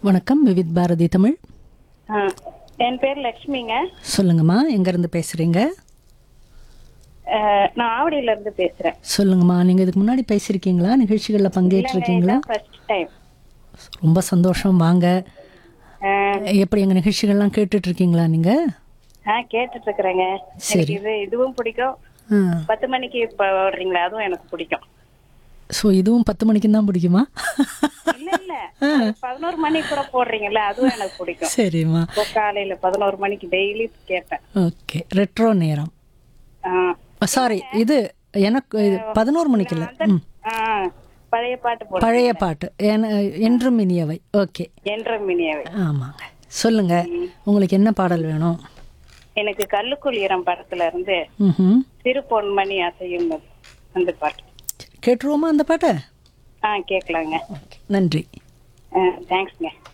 வணக்கம் விவித் பாரதி தமிழ் ஆ, என் பேர் லட்சுமிங்க சொல்லுங்கம்மா எங்கேருந்து பேசுகிறீங்க ஆ, நான் ஆவடியில இருந்து பேசுறேன் சொல்லுங்கம்மா நீங்கள் இதுக்கு முன்னாடி பேசியிருக்கீங்களா நிகழ்ச்சிகளில் பங்கேற்றிருக்கீங்களா ஃபர்ஸ்ட் டைம் ரொம்ப சந்தோஷம் வாங்க எப்படி எங்கள் நிகழ்ச்சிகள்லாம் கேட்டுட்டு இருக்கீங்களா நீங்கள் ஆ கேட்டுட்டு இருக்கிறேங்க எனக்கு இது இதுவும் பிடிக்கும் பத்து மணிக்கு போடுறீங்களா அதுவும் எனக்கு பிடிக்கும் ஸோ இதுவும் பத்து மணிக்கு தான் பிடிக்குமா இல்ல இல்ல பதினோரு மணிக்கு கூட போடுறீங்கல்ல அதுவும் எனக்கு பிடிக்கும் சரிம்மா இப்போ காலையில பதினோரு மணிக்கு டெய்லி கேட்பேன் ஓகே ரெட்ரோ நேரம் ஆ, சாரி இது எனக்கு இது பதினோரு மணிக்கு இல்லை ம் ஆ, பழைய பாட்டு போடு பழைய பாட்டு என- என்றும் இனியவை ஓகே என்ற மினியாவை ஆமாங்க சொல்லுங்க உங்களுக்கு என்ன பாடல் வேணும் எனக்கு கல்லுக்குள் ஈரம் படத்துல இருந்து ம் சிறு பொன்மணி அசையும் அந்த பாட்டு கேட்டுருவோமா அந்த பாட்டை ஆ கேட்கலாங்க நன்றி தேங்க்ஸ்ங்க